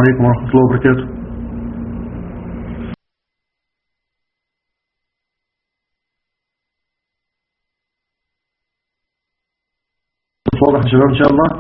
عليكم ورحمة الله وبركاته واضح يا شباب ان شاء الله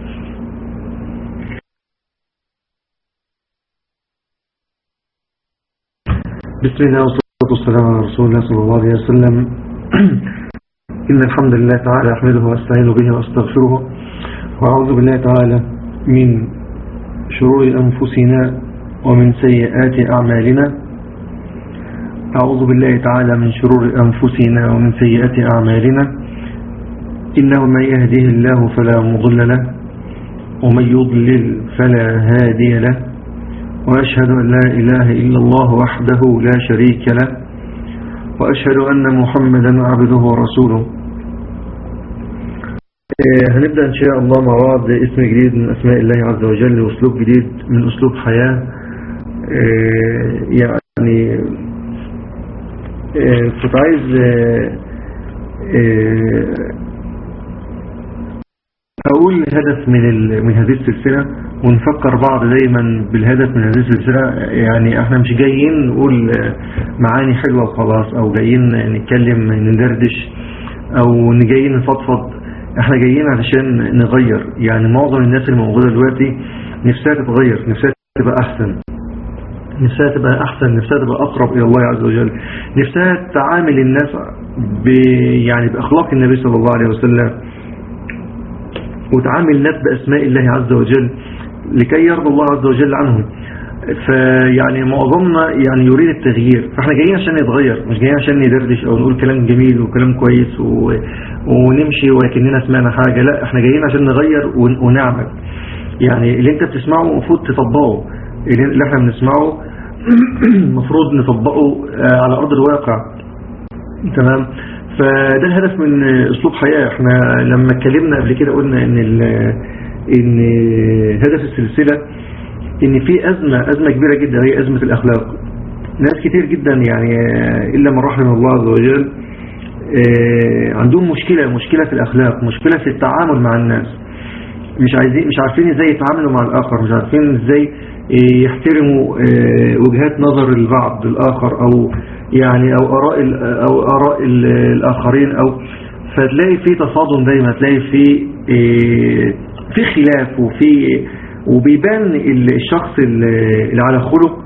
بسم الله والصلاة والسلام على رسول الله صلى الله عليه وسلم إن الحمد لله تعالى أحمده وأستعين به وأستغفره وأعوذ بالله تعالى من شرور أنفسنا ومن سيئات أعمالنا أعوذ بالله تعالى من شرور أنفسنا ومن سيئات أعمالنا إنه من يهده الله فلا مضل له ومن يضلل فلا هادي له وأشهد أن لا إله إلا الله وحده لا شريك له وأشهد أن محمدا عبده ورسوله هنبدأ إن شاء الله مع بعض اسم جديد من أسماء الله عز وجل وأسلوب جديد من أسلوب حياة يعني كنت عايز أقول هدف من من هذه السلسلة ونفكر بعض دايما بالهدف من هذه السلسلة يعني احنا مش جايين نقول معاني حلوة وخلاص او جايين نتكلم ندردش او جايين نفضفض احنا جايين علشان نغير يعني معظم الناس اللي موجودة دلوقتي نفسها تتغير نفسها تبقى احسن نفسها تبقى احسن نفسها تبقى اقرب الى الله عز وجل نفسها تعامل الناس ب يعني باخلاق النبي صلى الله عليه وسلم وتعامل الناس باسماء الله عز وجل لكي يرضى الله عز وجل عنهم فيعني معظمنا يعني يريد التغيير فاحنا جايين عشان نتغير مش جايين عشان ندردش او نقول كلام جميل وكلام كويس و... ونمشي ولكننا سمعنا حاجة لا احنا جايين عشان نغير ون... ونعمل يعني اللي انت بتسمعه المفروض تطبقه اللي احنا بنسمعه المفروض نطبقه على ارض الواقع تمام فده الهدف من اسلوب حياة احنا لما اتكلمنا قبل كده قلنا ان ال... ان هدف السلسلة ان في ازمة ازمة كبيرة جدا هي ازمة الاخلاق ناس كتير جدا يعني الا من رحم الله عز وجل عندهم مشكلة مشكلة في الاخلاق مشكلة في التعامل مع الناس مش عايزين مش عارفين ازاي يتعاملوا مع الاخر مش عارفين ازاي يحترموا وجهات نظر البعض الاخر او يعني او اراء او اراء الاخرين او فتلاقي في تصادم دايما تلاقي في في خلاف وفي وبيبان الشخص اللي على خلق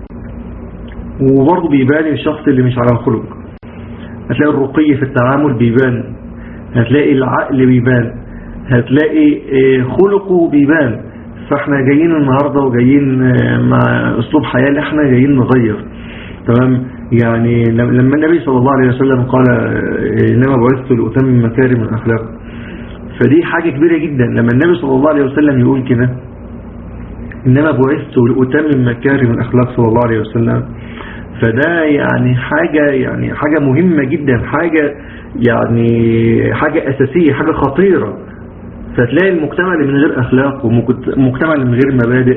وبرضه بيبان الشخص اللي مش على خلق هتلاقي الرقي في التعامل بيبان هتلاقي العقل بيبان هتلاقي خلقه بيبان فاحنا جايين النهاردة وجايين مع اسلوب حياة اللي احنا جايين نغير تمام يعني لما النبي صلى الله عليه وسلم قال انما بعثت لأتمم مكارم الأخلاق فدي حاجة كبيرة جدا لما النبي صلى الله عليه وسلم يقول كده إنما بعثت لأتمم مكارم الأخلاق صلى الله عليه وسلم فده يعني حاجة يعني حاجة مهمة جدا حاجة يعني حاجة أساسية حاجة خطيرة فتلاقي المجتمع اللي من غير أخلاق ومجتمع اللي من غير مبادئ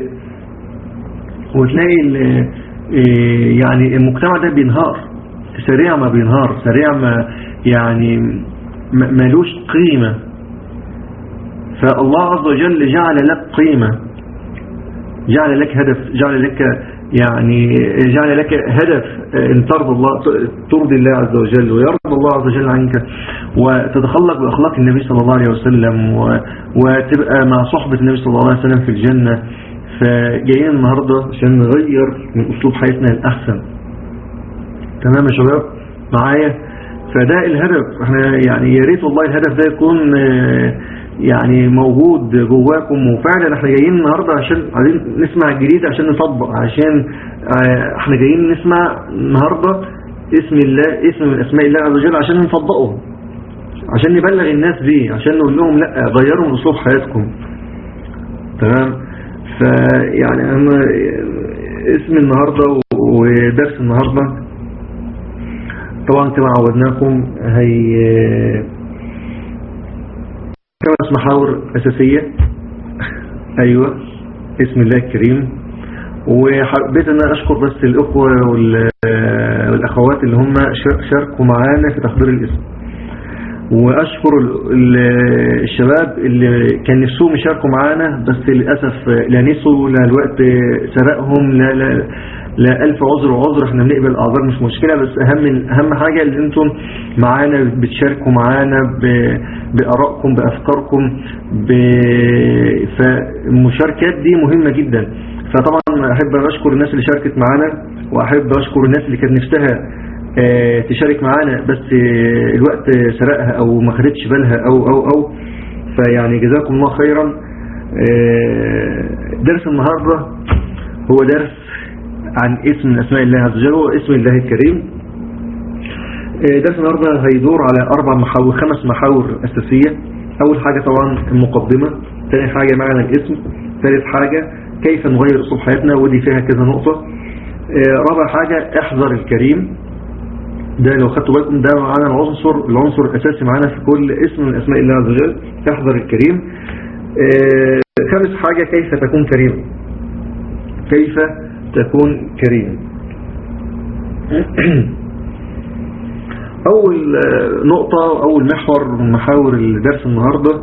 وتلاقي يعني المجتمع ده بينهار سريع ما بينهار سريع ما يعني ملوش قيمة فالله عز وجل جعل لك قيمة جعل لك هدف جعل لك يعني جعل لك هدف ان ترضى الله ترضي الله عز وجل ويرضى الله عز وجل عنك وتتخلق بأخلاق النبي صلى الله عليه وسلم وتبقى مع صحبة النبي صلى الله عليه وسلم في الجنة فجايين النهاردة عشان نغير من أسلوب حياتنا الأحسن تمام يا شباب معايا فده الهدف احنا يعني يا ريت والله الهدف ده يكون يعني موجود جواكم وفعلا احنا جايين النهاردة عشان عايزين نسمع الجديد عشان نطبق عشان احنا جايين نسمع النهاردة اسم الله اسم من اسماء الله عز وجل عشان نطبقه عشان نبلغ الناس بيه عشان نقول لهم لا غيروا من اسلوب حياتكم تمام فيعني انا اسم النهاردة ودرس النهاردة طبعا كما عودناكم هي خمس محاور أساسية أيوة اسم الله الكريم وحبيت أن أشكر بس الأخوة والأخوات اللي هم شاركوا معانا في تحضير الاسم وأشكر الشباب اللي كان نفسهم يشاركوا معانا بس للأسف لا نسوا لا الوقت سرقهم لا, لا, لا ألف عذر وعذر احنا بنقبل الأعذار مش مشكلة بس أهم أهم حاجة اللي انتم معانا بتشاركوا معانا بآرائكم بأفكاركم فالمشاركات دي مهمة جدا فطبعا أحب أشكر الناس اللي شاركت معانا وأحب أشكر الناس اللي كانت نفسها آه، تشارك معانا بس آه، الوقت سرقها او ما خدتش بالها او او او فيعني جزاكم الله خيرا آه، درس النهاردة هو درس عن اسم من اسماء الله عز وجل هو اسم الله الكريم درس النهاردة هيدور على اربع محاور خمس محاور اساسية اول حاجة طبعا المقدمة ثاني حاجة معنى الاسم ثالث حاجة كيف نغير اسلوب حياتنا ودي فيها كذا نقطة رابع حاجة احذر الكريم ده لو خدتوا بالكم ده معانا العنصر العنصر الأساسي معانا في كل اسم من أسماء الله عز وجل احذر الكريم آه، خامس حاجة كيف تكون كريم كيف تكون كريم أول آه، نقطة أول محور من محاور الدرس النهاردة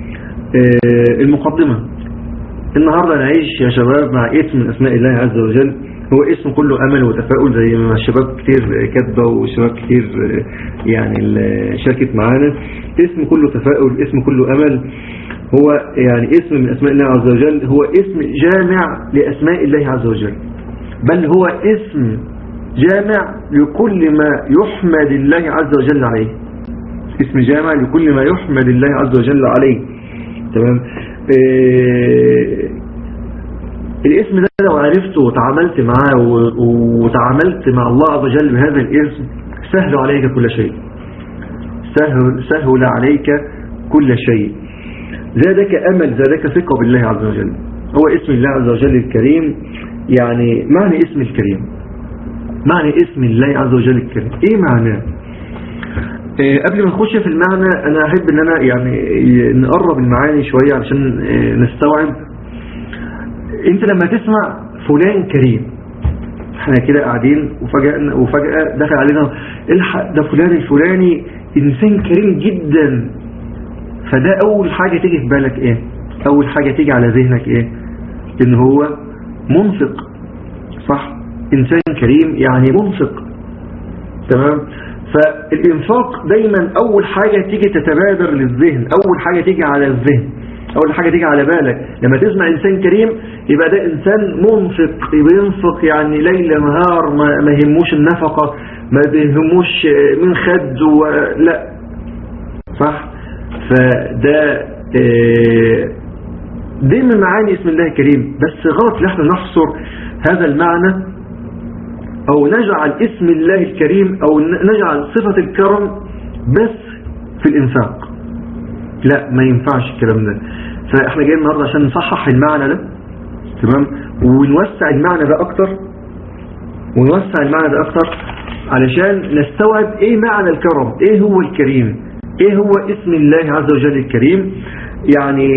آه، المقدمة النهاردة نعيش يا شباب مع اسم من أسماء الله عز وجل هو اسم كله أمل وتفاؤل زي ما الشباب كتير كاتبه وشباب كتير يعني شاركت معانا اسم كله تفاؤل اسم كله أمل هو يعني اسم من أسماء الله عز وجل هو اسم جامع لأسماء الله عز وجل بل هو اسم جامع لكل ما يحمد الله عز وجل عليه اسم جامع لكل ما يحمد الله عز وجل عليه تمام إيه الاسم ده لو عرفته وتعاملت معاه وتعاملت مع الله عز وجل بهذا الاسم سهل عليك كل شيء سهل, سهل عليك كل شيء زادك أمل زادك ثقة بالله عز وجل هو اسم الله عز وجل الكريم يعني معنى اسم الكريم معنى اسم الله عز وجل الكريم ايه معناه إيه قبل ما نخش في المعنى انا احب ان انا يعني نقرب المعاني شوية علشان إيه نستوعب انت لما تسمع فلان كريم احنا كده قاعدين وفجأة, وفجأة دخل علينا الحق ده فلان الفلاني انسان كريم جدا فده اول حاجة تيجي في بالك ايه اول حاجة تيجي على ذهنك ايه ان هو منفق صح انسان كريم يعني منفق تمام فالانفاق دايما اول حاجة تيجي تتبادر للذهن اول حاجة تيجي على الذهن أول حاجة تيجي على بالك لما تسمع إنسان كريم يبقى ده إنسان منفق بينفق يعني ليل نهار ما يهموش النفقة ما بيهموش من خد لا صح فده آه، دي من معاني اسم الله الكريم بس غلط ان احنا نحصر هذا المعنى او نجعل اسم الله الكريم او نجعل صفة الكرم بس في الانفاق لا ما ينفعش الكلام ده فاحنا جايين النهاردة عشان نصحح المعنى ده تمام ونوسع المعنى ده اكتر ونوسع المعنى ده اكتر علشان نستوعب ايه معنى الكرم ايه هو الكريم ايه هو اسم الله عز وجل الكريم يعني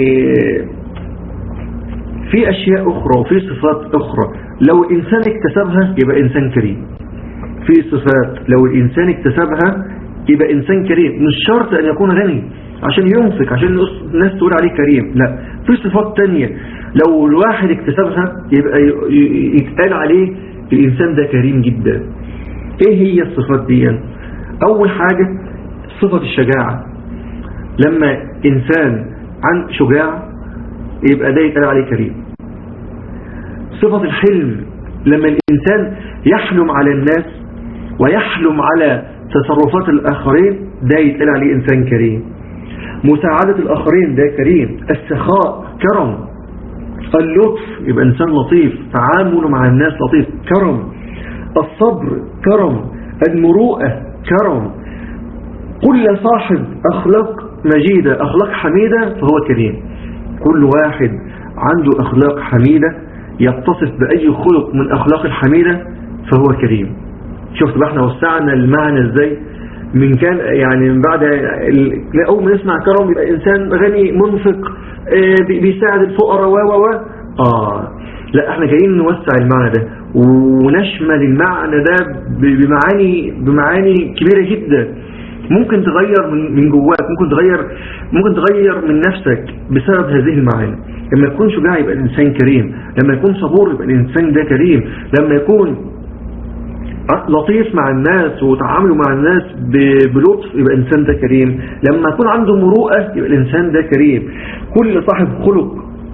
في اشياء اخرى وفي صفات اخرى لو الانسان اكتسبها يبقى انسان كريم في صفات لو الانسان اكتسبها يبقى انسان كريم مش شرط ان يكون غني عشان ينفق عشان الناس تقول عليه كريم لا في صفات تانية لو الواحد اكتسبها يبقى يتقال عليه الإنسان ده كريم جدا ايه هي الصفات دي اول حاجة صفة الشجاعة لما انسان عن شجاع يبقى ده يتقال عليه كريم صفة الحلم لما الإنسان يحلم على الناس ويحلم على تصرفات الآخرين ده يتقال عليه إنسان كريم مساعدة الآخرين ده كريم السخاء كرم اللطف يبقى إنسان لطيف تعامله مع الناس لطيف كرم الصبر كرم المروءة كرم كل صاحب أخلاق مجيدة أخلاق حميدة فهو كريم كل واحد عنده أخلاق حميدة يتصف بأي خلق من أخلاق الحميدة فهو كريم شفت بقى احنا وسعنا المعنى ازاي من كان يعني من بعد أول ما نسمع كرم يبقى إنسان غني منفق آه، بيساعد الفقراء و و و آه لا احنا جايين نوسع المعنى ده ونشمل المعنى ده بمعاني بمعاني كبيرة جدا ممكن تغير من من جواك ممكن تغير ممكن تغير من نفسك بسبب هذه المعاني لما يكون شجاع يبقى الإنسان كريم لما يكون صبور يبقى الإنسان ده كريم لما يكون لطيف مع الناس وتعامله مع الناس بلطف يبقى الإنسان ده كريم لما يكون عنده مروءة يبقى الإنسان ده كريم كل صاحب خلق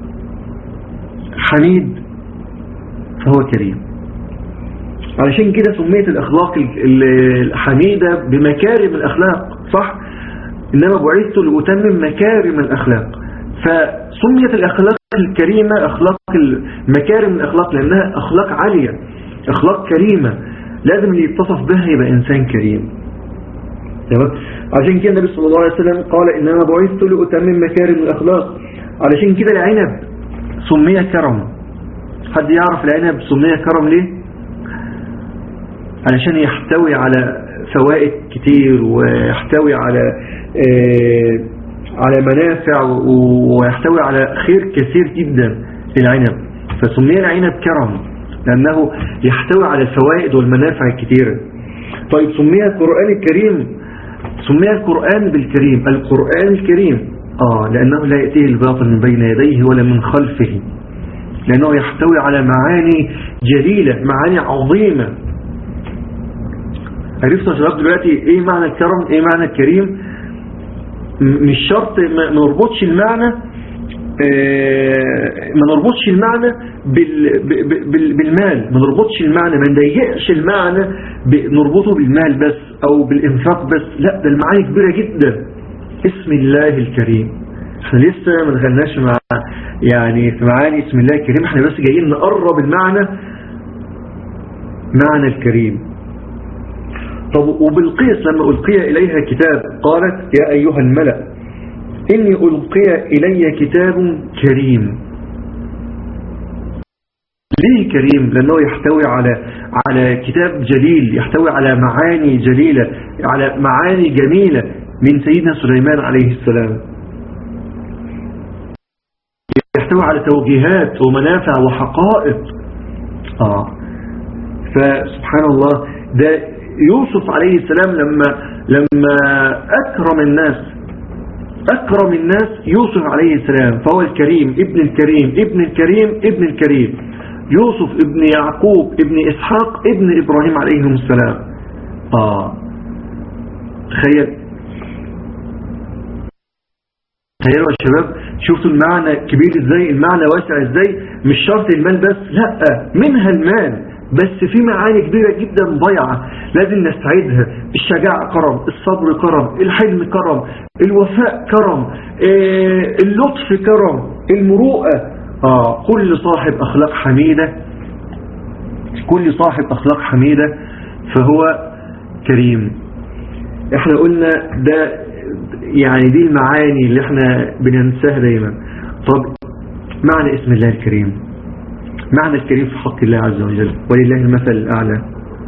حميد فهو كريم علشان كده سميت الأخلاق الحميدة بمكارم الأخلاق صح إنما بعثت لأتمم مكارم الأخلاق فسميت الأخلاق الكريمة أخلاق مكارم الأخلاق لأنها أخلاق عالية أخلاق كريمة لازم اللي يتصف بها يبقى إنسان كريم تمام عشان كده النبي صلى الله عليه وسلم قال إنما بعثت لأتمم مكارم الأخلاق علشان كده العنب سمي كرم حد يعرف العنب سمي كرم ليه علشان يحتوي على فوائد كتير ويحتوي على آه، على منافع ويحتوي على خير كثير جدا العنب فسمي العنب كرم لأنه يحتوي على الفوائد والمنافع الكثيرة طيب سمي القرآن الكريم سمي القرآن بالكريم القرآن الكريم آه لأنه لا يأتيه الباطل من بين يديه ولا من خلفه لأنه يحتوي على معاني جليلة معاني عظيمة عرفت يا شباب دلوقتي ايه معنى الكرم ايه معنى الكريم مش شرط ما نربطش المعنى آه، ما نربطش المعنى بالمال ما نربطش المعنى ما نضيقش المعنى نربطه بالمال بس او بالانفاق بس لا ده المعاني كبيرة جدا اسم الله الكريم احنا لسه ما دخلناش مع يعني في معاني اسم الله الكريم احنا بس جايين نقرب المعنى معنى الكريم طب وبالقيس لما ألقي إليها كتاب قالت يا أيها الملأ إني ألقي إلي كتاب كريم ليه كريم لأنه يحتوي على على كتاب جليل يحتوي على معاني جليلة على معاني جميلة من سيدنا سليمان عليه السلام يحتوي على توجيهات ومنافع وحقائق آه فسبحان الله ده يوسف عليه السلام لما لما أكرم الناس أكرم الناس يوسف عليه السلام فهو الكريم ابن الكريم ابن الكريم ابن الكريم يوسف ابن يعقوب ابن إسحاق ابن إبراهيم عليهم السلام آه تخيل تخيلوا يا شباب شفتوا المعنى كبير ازاي المعنى واسع ازاي مش شرط المال بس لا منها المال بس في معاني كبيرة جدا ضيعة لازم نستعيدها الشجاعة كرم الصبر كرم الحلم كرم الوفاء كرم آه، اللطف كرم المروءة آه كل صاحب أخلاق حميدة كل صاحب أخلاق حميدة فهو كريم احنا قلنا ده يعني دي المعاني اللي احنا بننساها دايما طب معنى اسم الله الكريم معنى الكريم في حق الله عز وجل ولله المثل الأعلى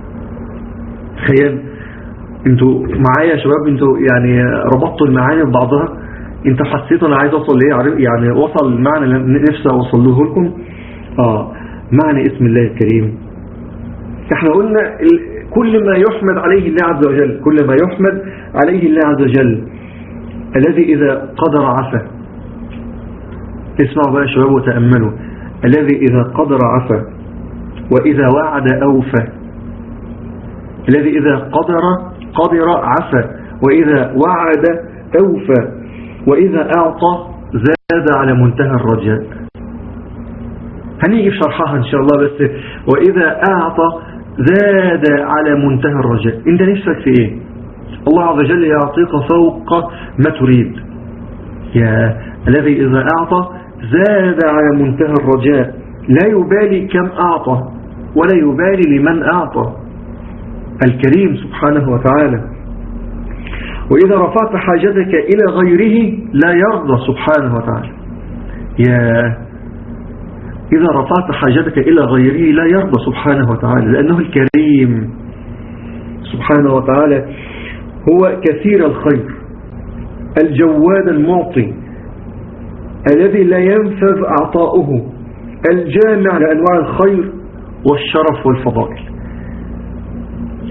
تخيل انتوا معايا يا شباب انتوا يعني ربطتوا المعاني ببعضها انت حسيت انا عايز اوصل ليه يعني وصل المعنى اللي نفسي اوصله لكم اه معنى اسم الله الكريم احنا قلنا كل ما يحمد عليه الله عز وجل كل ما يحمد عليه الله عز وجل الذي إذا قدر عفا اسمعوا بقى يا شباب وتأملوا الذي إذا قدر عفا وإذا وعد أوفى الذي إذا قدر قدر عفا وإذا وعد أوفى وإذا أعطى زاد على منتهى الرجاء هنيجي في شرحها إن شاء الله بس وإذا أعطى زاد على منتهى الرجاء انت نفسك في ايه الله عز وجل يعطيك فوق ما تريد يا الذي إذا أعطى زاد على منتهى الرجاء لا يبالي كم أعطى ولا يبالي لمن أعطى الكريم سبحانه وتعالى وإذا رفعت حاجتك إلى غيره لا يرضى سبحانه وتعالى يا إذا رفعت حاجتك إلى غيره لا يرضى سبحانه وتعالى لأنه الكريم سبحانه وتعالى هو كثير الخير الجواد المعطي الذي لا ينفذ عطاؤه الجامع لأنواع الخير والشرف والفضائل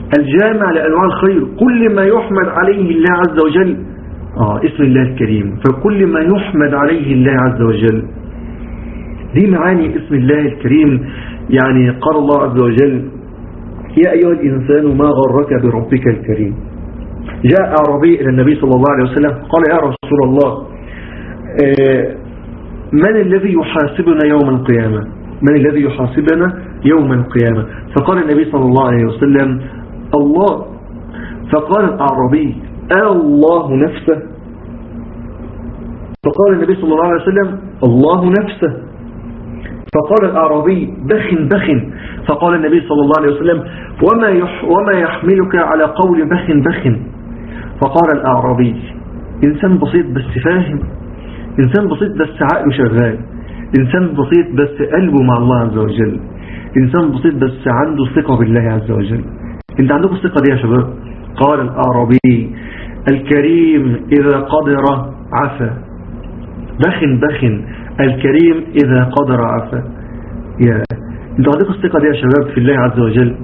الجامع لأنواع الخير كل ما يحمد عليه الله عز وجل آه اسم الله الكريم فكل ما يحمد عليه الله عز وجل دي معاني اسم الله الكريم يعني قال الله عز وجل يا أيها الإنسان ما غرك بربك الكريم جاء عربي إلى النبي صلى الله عليه وسلم قال يا رسول الله آه، من الذي يحاسبنا يوم القيامة من الذي يحاسبنا يوم القيامة فقال النبي صلى الله عليه وسلم الله فقال الأعرابي الله نفسه فقال النبي صلى الله عليه وسلم الله نفسه فقال الأعرابي بخ بخ فقال النبي صلى الله عليه وسلم وما, يح وما يحملك على قول بخ بخ فقال الأعرابي إنسان بسيط بس فاهم إنسان بسيط بس عقله شغال إنسان بسيط بس قلبه مع الله عز وجل إنسان بسيط بس عنده ثقة بالله عز وجل انت عندكم الثقة دي يا شباب قال الأعرابي الكريم إذا قدر عفا بخ بخ الكريم إذا قدر عفا يا انتوا عندكم الثقة دي يا شباب في الله عز وجل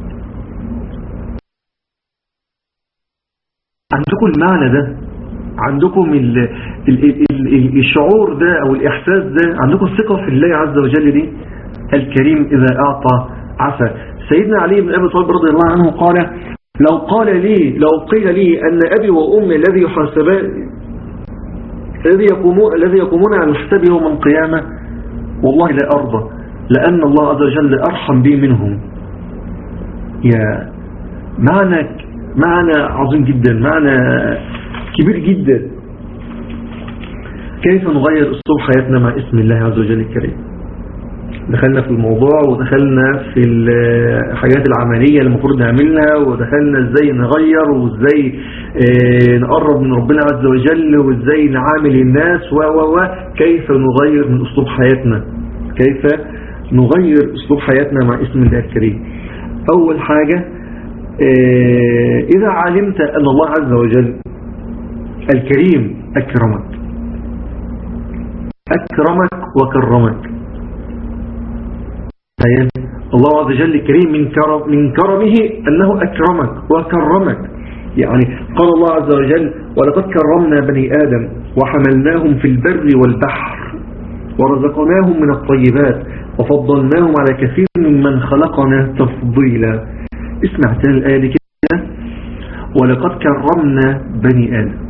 عندكم المعنى ده عندكم ال ال ال الشعور ده او الاحساس ده عندكم الثقة في الله عز وجل دي الكريم اذا اعطى عفا سيدنا علي بن ابي طالب رضي الله عنه قال لو قال لي لو قيل لي ان ابي وامي الذي يحاسبان الذي يقومون الذي يقومون على الحساب يوم القيامة والله لا أرضى لأن الله عز وجل أرحم بي منهم يا معنى معنى عظيم جدا معنى كبير جدا كيف نغير أسلوب حياتنا مع اسم الله عز وجل الكريم دخلنا في الموضوع ودخلنا في الحاجات العملية اللي المفروض نعملها ودخلنا ازاي نغير وازاي آه، نقرب من ربنا عز وجل وازاي نعامل الناس و و و كيف نغير من اسلوب حياتنا كيف نغير اسلوب حياتنا مع اسم الله الكريم اول حاجة آه، اذا علمت ان الله عز وجل الكريم اكرمك اكرمك وكرمك تخيل الله عز وجل كريم من كرم من كرمه أنه أكرمك وكرمك يعني قال الله عز وجل ولقد كرمنا بني آدم وحملناهم في البر والبحر ورزقناهم من الطيبات وفضلناهم على كثير ممن خلقنا تفضيلا اسمع تاني الآية دي كده ولقد كرمنا بني آدم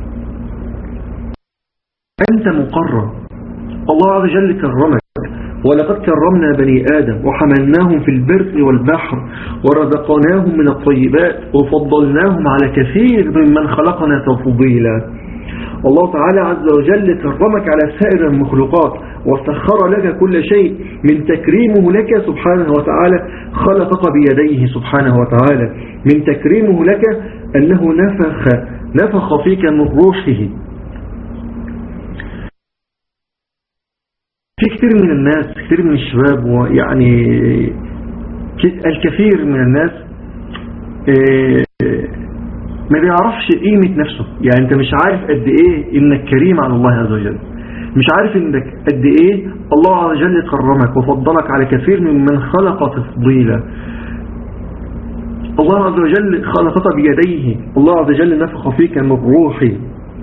أنت مقرر الله عز وجل كرمك ولقد كرمنا بني آدم وحملناهم في البر والبحر ورزقناهم من الطيبات وفضلناهم على كثير ممن خلقنا تفضيلا الله تعالى عز وجل كرمك على سائر المخلوقات وسخر لك كل شيء من تكريمه لك سبحانه وتعالى خلقك بيديه سبحانه وتعالى من تكريمه لك أنه نفخ نفخ فيك من روحه في كثير من الناس كثير من الشباب ويعني الكثير من الناس آه، ما بيعرفش قيمة نفسه يعني انت مش عارف قد ايه انك كريم على الله عز وجل مش عارف انك قد ايه الله عز وجل كرمك وفضلك على كثير ممن خلق تفضيلا الله عز وجل خلقك بيديه الله عز وجل نفخ فيك من روحي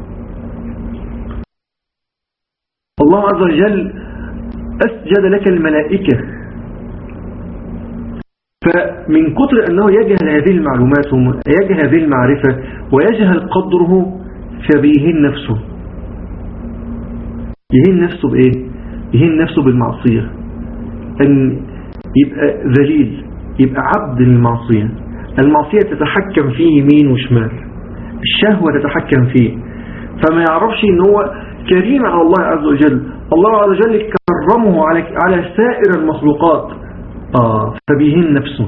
الله عز وجل أسجد لك الملائكة فمن كتر أنه يجهل هذه المعلومات ويجهل هذه المعرفة ويجهل قدره فبيهين نفسه يهين نفسه بإيه يهين نفسه بالمعصية أن يبقى ذليل يبقى عبد للمعصية المعصية تتحكم فيه يمين وشمال الشهوة تتحكم فيه فما يعرفش ان هو كريم على الله عز وجل الله عز وجل كرمه على على سائر المخلوقات آه فبيهين نفسه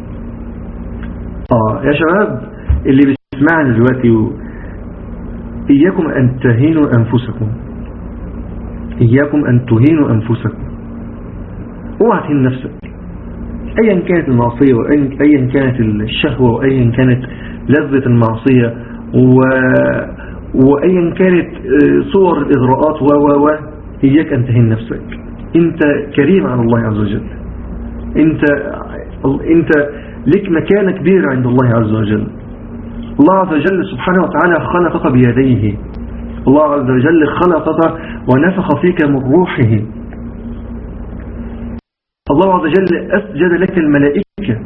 آه يا شباب اللي بيسمعني دلوقتي و... إياكم أن تهينوا أنفسكم إياكم أن تهينوا أنفسكم اوعى تهين نفسك أيا كانت المعصية وأيا كانت الشهوة وأيا كانت لذة المعصية و... وأيا كانت آه، صور الإغراءات و و و إياك أن تهين نفسك أنت كريم على الله عز وجل أنت, أنت لك مكانة كبيرة عند الله عز وجل الله عز وجل سبحانه وتعالى خلقك بيديه الله عز وجل خلقك ونفخ فيك من روحه الله عز وجل أسجد لك الملائكة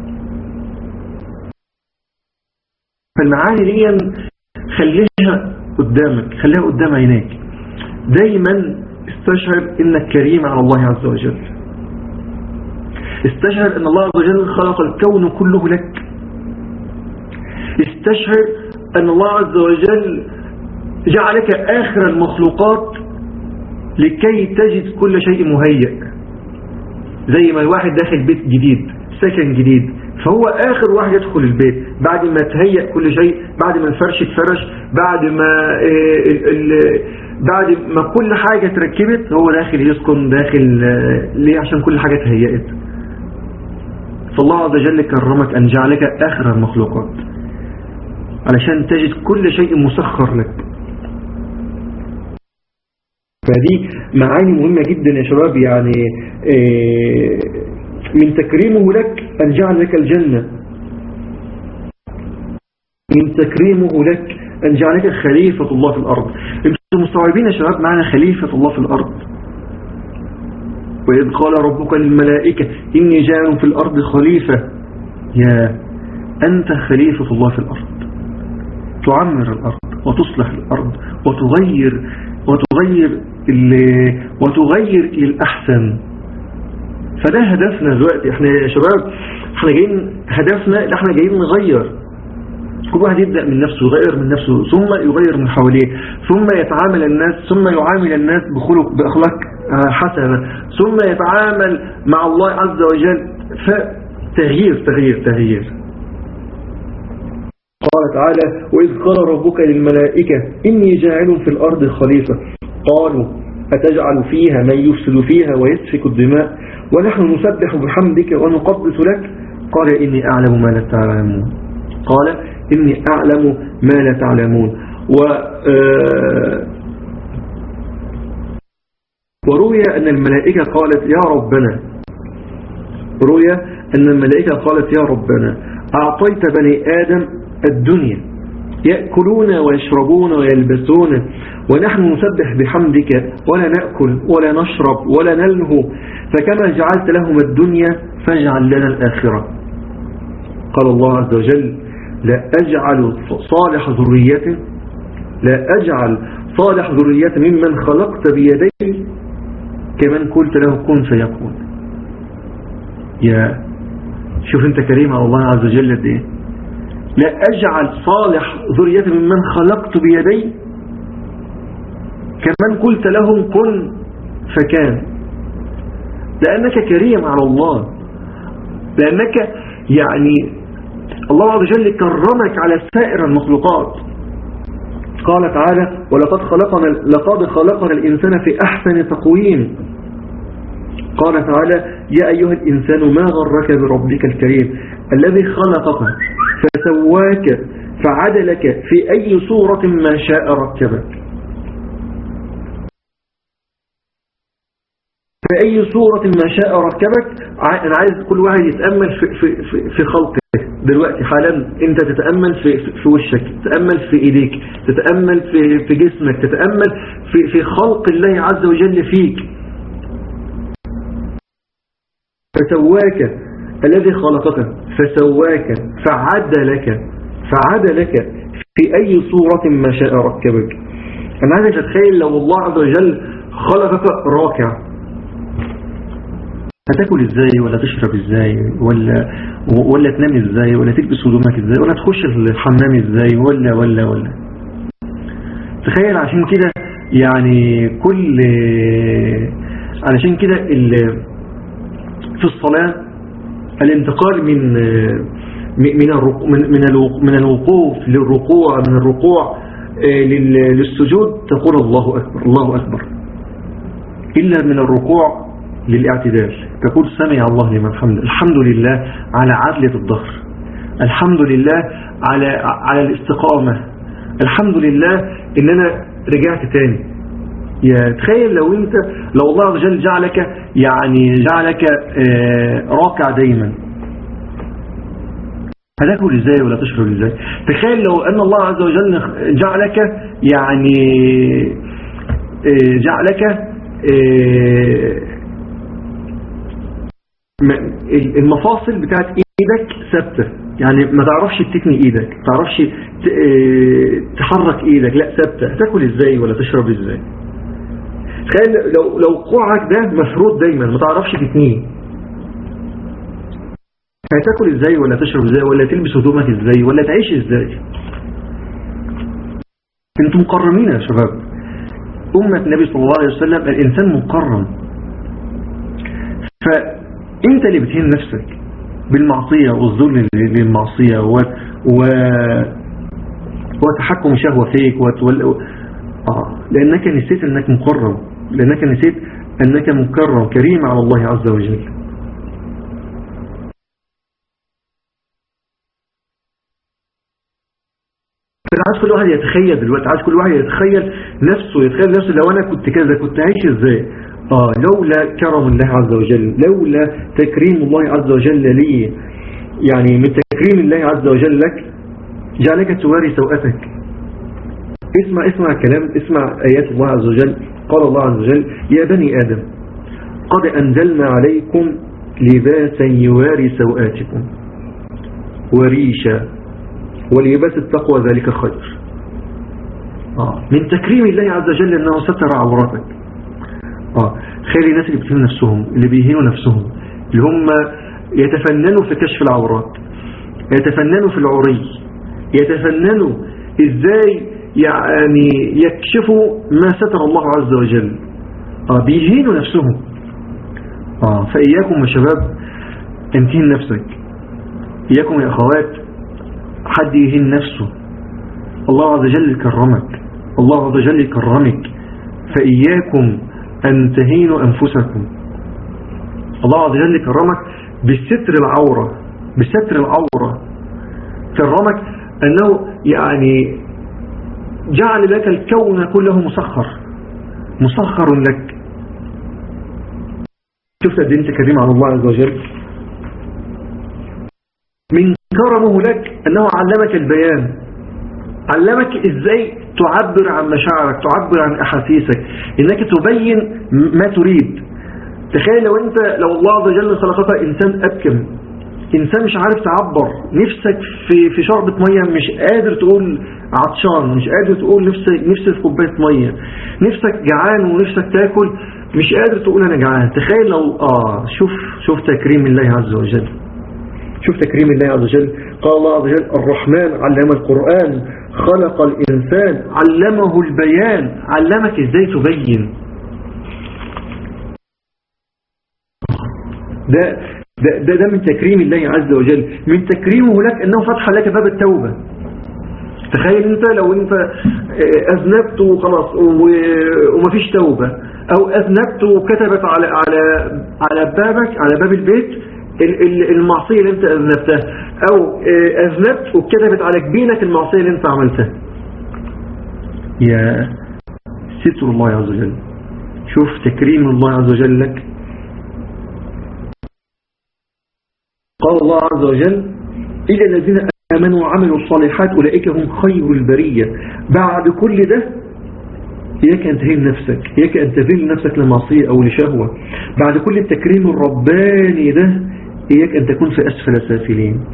فالمعاني دي خليها قدامك خليها قدام عينيك دايما استشعر انك كريم على الله عز وجل استشعر ان الله عز وجل خلق الكون كله لك استشعر ان الله عز وجل جعلك اخر المخلوقات لكي تجد كل شيء مهيئ زي ما الواحد داخل بيت جديد سكن جديد فهو آخر واحد يدخل البيت بعد ما تهيأ كل شيء بعد ما الفرش اتفرش بعد ما آه، ال ال بعد ما كل حاجة اتركبت هو داخل يسكن داخل آه، ليه عشان كل حاجة تهيأت فالله عز وجل كرمك أن جعلك آخر المخلوقات علشان تجد كل شيء مسخر لك فدي معاني مهمة جدا يا شباب يعني آه، من تكريمه لك أن جعل لك الجنة من تكريمه لك أن جعلك خليفة الله في الأرض انتم مستوعبين يا شباب معنى خليفة الله في الأرض وإذ قال ربك للملائكة إني جاء في الأرض خليفة يا أنت خليفة الله في الأرض تعمر الأرض وتصلح الأرض وتغير وتغير وتغير للأحسن فده هدفنا دلوقتي احنا يا شباب احنا جايين هدفنا اللي احنا جايين نغير كل واحد يبدأ من نفسه يغير من نفسه ثم يغير من حواليه ثم يتعامل الناس ثم يعامل الناس بخلق بأخلاق آه، حسنة ثم يتعامل مع الله عز وجل فتغيير تغيير تغيير قال تعالى وإذ قال ربك للملائكة إني جاعل في الأرض خليفة قالوا أتجعل فيها من يفسد فيها ويسفك الدماء ونحن نسبح بحمدك ونقدس لك قال إني أعلم ما لا تعلمون قال إني أعلم ما لا تعلمون و آه، وروي أن الملائكة قالت يا ربنا روي أن الملائكة قالت يا ربنا أعطيت بني آدم الدنيا يأكلون ويشربون ويلبسون ونحن نسبح بحمدك ولا نأكل ولا نشرب ولا نلهو فكما جعلت لهم الدنيا فاجعل لنا الآخرة قال الله عز وجل لا أجعل صالح ذرية لا أجعل صالح ذرية ممن خلقت بيدي كمن قلت له كن فيكون يا شوف انت كريم على الله عز وجل قد ايه لا أجعل صالح ذرية ممن خلقت بيدي كمن قلت لهم كن فكان لأنك كريم على الله لأنك يعني الله عز وجل كرمك على سائر المخلوقات قال تعالى ولقد خلقنا لقد خلقنا الإنسان في أحسن تقويم قال تعالى يا أيها الإنسان ما غرك بربك الكريم الذي خلقك فسواك فعدلك في أي صورة ما شاء ركبك في أي صورة ما شاء ركبك أنا عايز كل واحد يتأمل في, في, في, في خلقه دلوقتي حالا انت تتأمل في, في وشك تتأمل في ايديك تتأمل في, في جسمك تتأمل في, في خلق الله عز وجل فيك فسواك الذي خلقك فسواك فعدلك فعدلك في أي صورة ما شاء ركبك أنا عايز أتخيل لو الله عز وجل خلقك راكع هتاكل ازاي ولا تشرب ازاي ولا ولا تنام ازاي ولا تلبس هدومك ازاي ولا تخش الحمام ازاي ولا ولا ولا تخيل عشان كده يعني كل علشان كده في الصلاة الانتقال من من من الوقوف للركوع من الركوع آه، للسجود تقول الله أكبر الله أكبر إلا من الركوع للاعتدال تقول سمع الله لمن حمد الحمد لله على عدلة الظهر الحمد لله على على الاستقامة الحمد لله ان انا رجعت تاني يا تخيل لو انت لو الله عز وجل جعلك يعني جعلك آه، راكع دايما هتاكل ازاي ولا تشرب ازاي تخيل لو ان الله عز وجل جعلك يعني آه، جعلك آه، المفاصل بتاعت ايدك ثابته يعني ما تعرفش تتني ايدك ما تعرفش آه، تحرك ايدك لا ثابته هتاكل ازاي ولا تشرب ازاي تخيل لو لو قرعك ده مفروض دايما ما تعرفش تتنيه هتاكل ازاي ولا تشرب ازاي ولا تلبس هدومك ازاي ولا تعيش ازاي انتم مكرمين يا شباب أمة النبي صلى الله عليه وسلم الإنسان مكرم فأنت اللي بتهين نفسك بالمعصية والذل للمعصية و... و... وتحكم شهوة فيك وتول... آه. لأنك نسيت أنك مكرم لأنك نسيت أنك مكرم كريم على الله عز وجل عايز كل واحد يتخيل دلوقتي عايز كل واحد يتخيل نفسه يتخيل نفسه لو انا كنت كذا كنت عايش ازاي اه لولا كرم الله عز وجل لولا تكريم الله عز وجل لي يعني من تكريم الله عز وجل لك جعلك تواري سوءتك اسمع اسمع كلام اسمع آيات الله عز وجل قال الله عز وجل يا بني آدم قد أنزلنا عليكم لباسا يواري سوآتكم وريشا ولباس التقوى ذلك خير آه. من تكريم الله عز وجل أنه ستر عوراتك آه. خير الناس اللي بتهين نفسهم اللي بيهينوا نفسهم اللي هم يتفننوا في كشف العورات يتفننوا في العري يتفننوا ازاي يعني يكشفوا ما ستر الله عز وجل آه بيهينوا نفسهم آه فإياكم يا شباب انتين نفسك إياكم يا أخوات حد يهين نفسه الله عز وجل يكرمك الله عز وجل يكرمك فإياكم أن تهينوا أنفسكم الله عز وجل يكرمك بستر العورة بستر العورة كرمك أنه يعني جعل لك الكون كله مسخر مسخر لك شفت قد انت كريم على الله عز وجل من كرمه لك أنه علمك البيان علمك إزاي تعبر عن مشاعرك تعبر عن أحاسيسك إنك تبين ما تريد تخيل لو أنت لو الله عز وجل خلقك إنسان أبكم إنسان مش عارف تعبر نفسك في في شربة مية مش قادر تقول عطشان مش قادر تقول نفسك نفسي في كوباية مية نفسك جعان ونفسك تاكل مش قادر تقول أنا جعان تخيل لو آه شوف شوف تكريم الله عز وجل شوف تكريم الله عز وجل قال الله عز وجل الرحمن علم القرآن خلق الإنسان علمه البيان علمك ازاي تبين ده ده, ده, ده من تكريم الله عز وجل من تكريمه لك أنه فتح لك باب التوبة تخيل انت لو انت اذنبت وخلاص ومفيش توبة او اذنبت وكتبت على على على بابك على باب البيت المعصية اللي انت اذنبتها او آه، اذنبت وكتبت على جبينك المعصية اللي انت عملتها يا ستر الله عز وجل شوف تكريم الله عز وجل لك قال الله عز وجل إلى الذين آمنوا وعملوا الصالحات أولئك هم خير البرية بعد كل ده إياك أن تهين نفسك إياك أن تذل نفسك لمعصية أو لشهوة بعد كل التكريم الرباني ده إياك أن تكون في أسفل سافلين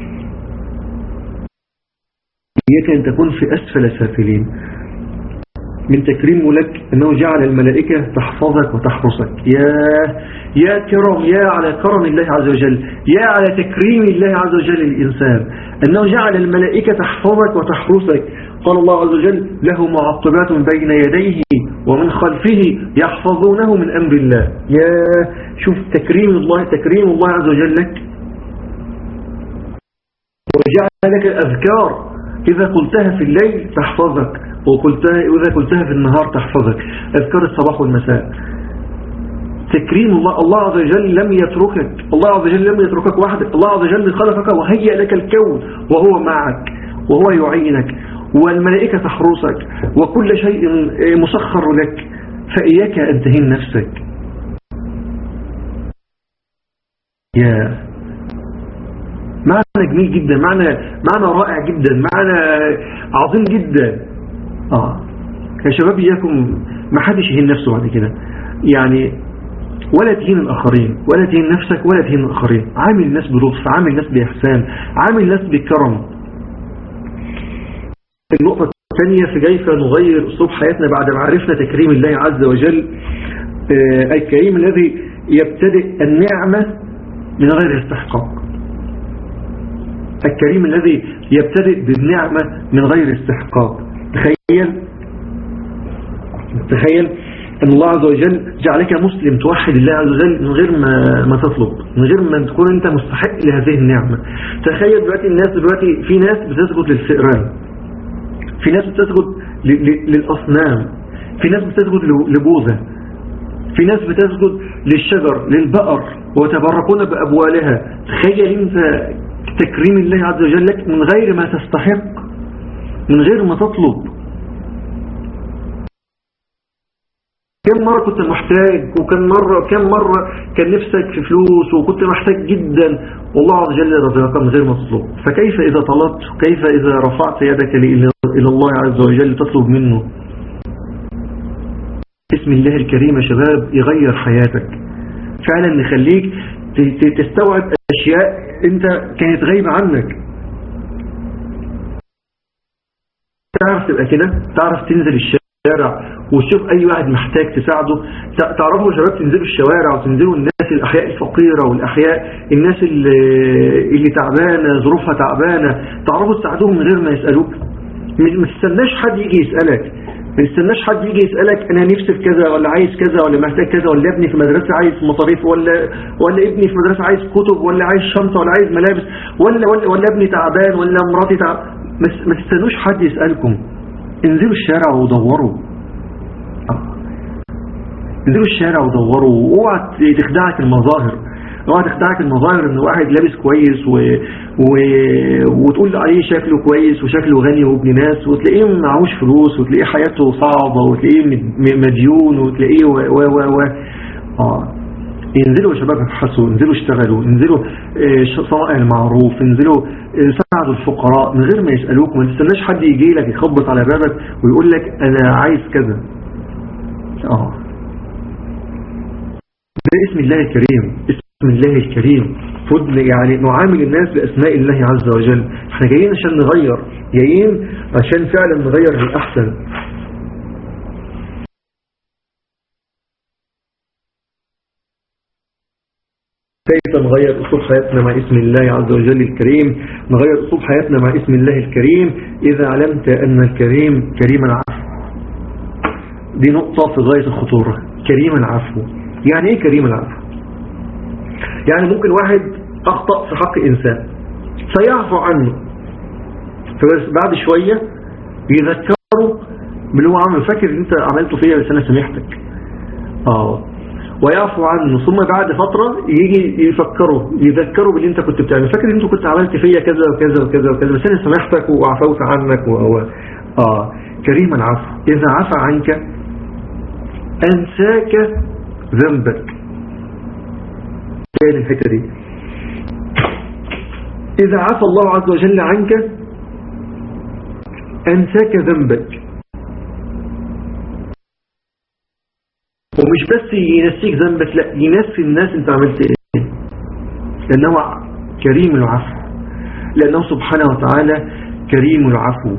إياك أن تكون في أسفل سافلين من تكريمه لك أنه جعل الملائكة تحفظك وتحرسك يا يا كرم يا على كرم الله عز وجل يا على تكريم الله عز وجل للإنسان أنه جعل الملائكة تحفظك وتحرسك قال الله عز وجل له معقبات بين يديه ومن خلفه يحفظونه من أمر الله يا شوف تكريم الله تكريم الله عز وجل لك وجعل لك الأذكار إذا قلتها في الليل تحفظك وقلتها إذا قلتها في النهار تحفظك أذكار الصباح والمساء تكريم الله الله عز وجل لم يتركك الله عز وجل لم يتركك وحدك الله عز وجل خلقك وهيأ لك الكون وهو معك وهو يعينك والملائكة تحرسك وكل شيء مسخر لك فإياك أن تهين نفسك يا معنى جميل جدا معنى معنى رائع جدا معنى عظيم جدا اه يا شباب إياكم ما حدش يهين نفسه بعد كده يعني ولا تهين الآخرين ولا تهين نفسك ولا تهين الآخرين عامل الناس بلطف عامل الناس بإحسان عامل الناس بكرم النقطة الثانية في كيف نغير أسلوب حياتنا بعد ما عرفنا تكريم الله عز وجل آه الكريم الذي يبتدئ النعمة من غير استحقاق الكريم الذي يبتدئ بالنعمة من غير استحقاق تخيل تخيل أن الله عز وجل جعلك مسلم توحد الله عز وجل من غير ما, ما تطلب من غير ما تكون أنت مستحق لهذه النعمة تخيل دلوقتي الناس دلوقتي في ناس بتسجد للفئران في ناس بتسجد للأصنام في ناس بتسجد لبوذا في ناس بتسجد للشجر للبقر وتبركون بأبوالها تخيل انت تكريم الله عز وجل لك من غير ما تستحق من غير ما تطلب كم مرة كنت محتاج وكم مرة كم مرة كان نفسك في فلوس وكنت محتاج جدا والله عز وجل رزقك من غير ما تطلب فكيف إذا طلبت كيف إذا رفعت يدك إلى الله عز وجل تطلب منه اسم الله الكريم يا شباب يغير حياتك فعلا نخليك تستوعب أشياء انت كانت غايبة عنك تعرف تبقى كده تعرف تنزل الشارع وتشوف اي واحد محتاج تساعده تعرفوا يا شباب تنزلوا الشوارع وتنزلوا الناس الاحياء الفقيرة والاحياء الناس اللي, اللي تعبانة ظروفها تعبانة تعرفوا تساعدوهم من غير ما يسألوك ما تستناش حد يجي يسألك ما تستناش حد يجي يسألك انا نفسي في كذا ولا عايز كذا ولا محتاج كذا ولا ابني في مدرسة عايز مصاريف ولا ولا ابني في مدرسة عايز كتب ولا عايز شنطة ولا عايز ملابس ولا ولا, ولا ابني تعبان ولا مراتي تعب ما تستنوش حد يسألكم انزلوا الشارع ودوروا انزلوا الشارع ودوروا واوعى تخدعك المظاهر اوعى تخدعك المظاهر ان واحد لابس كويس و... و... وتقول عليه شكله كويس وشكله غني وابن ناس وتلاقيه معهوش فلوس وتلاقيه حياته صعبة وتلاقيه مديون وتلاقيه و و و, و... اه انزلوا يا شباب ابحثوا انزلوا اشتغلوا انزلوا صنائع المعروف انزلوا ساعدوا الفقراء من غير ما يسألوك ما تستناش حد يجي لك يخبط على بابك ويقول لك انا عايز كذا اه ده اسم الله الكريم اسم الله الكريم فضل يعني نعامل الناس بأسماء الله عز وجل احنا جايين عشان نغير جايين عشان فعلا نغير للأحسن كيف نغير أسلوب حياتنا مع اسم الله عز وجل الكريم نغير أسلوب حياتنا مع اسم الله الكريم إذا علمت أن الكريم كريم العفو دي نقطة في غاية الخطورة كريم العفو يعني ايه كريم العفو يعني ممكن واحد أخطأ في حق إنسان فيعفو عنه فبس بعد شوية يذكره باللي هو عمل فاكر ان انت عملته فيا بس انا سامحتك اه ويعفو عنه ثم بعد فترة يجي يفكره يذكره باللي انت كنت بتعمل فاكر ان انت كنت عملت فيا كذا وكذا وكذا وكذا بس انا سامحتك وعفوت عنك و... اه كريم العفو اذا عفى عنك انساك ذنبك تاني الحتة دي إذا عفى الله عز وجل عنك أنساك ذنبك ومش بس ينسيك ذنبك لا ينسي الناس انت عملت ايه لأنه كريم العفو لأنه سبحانه وتعالى كريم العفو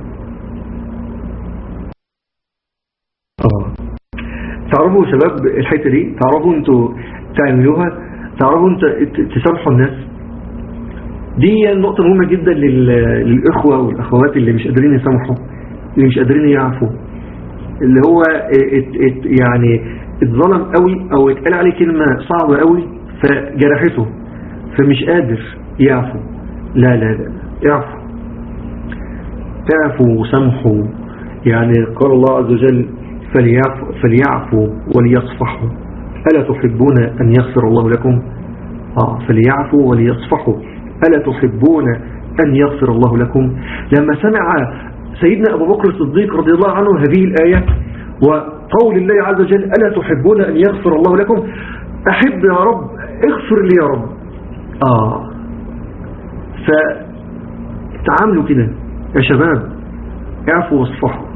اه تعرفوا شباب الحتة دي تعرفوا انتوا تعملوها تعرفوا انت تسامحوا الناس دي نقطة مهمة جدا للإخوة والأخوات اللي مش قادرين يسامحوا اللي مش قادرين يعفوا اللي هو ات ات يعني اتظلم قوي او اتقال عليه كلمة صعبة قوي فجرحته فمش قادر يعفو لا لا لا يعفو تعفوا وسامحوا يعني قال الله عز وجل فليعفوا, فليعفوا وليصفحوا ألا تحبون أن يغفر الله لكم آه فليعفوا وليصفحوا ألا تحبون أن يغفر الله لكم لما سمع سيدنا أبو بكر الصديق رضي الله عنه هذه الآية وقول الله عز وجل ألا تحبون أن يغفر الله لكم أحب يا رب اغفر لي يا رب آه فتعاملوا كده يا شباب اعفوا واصفحوا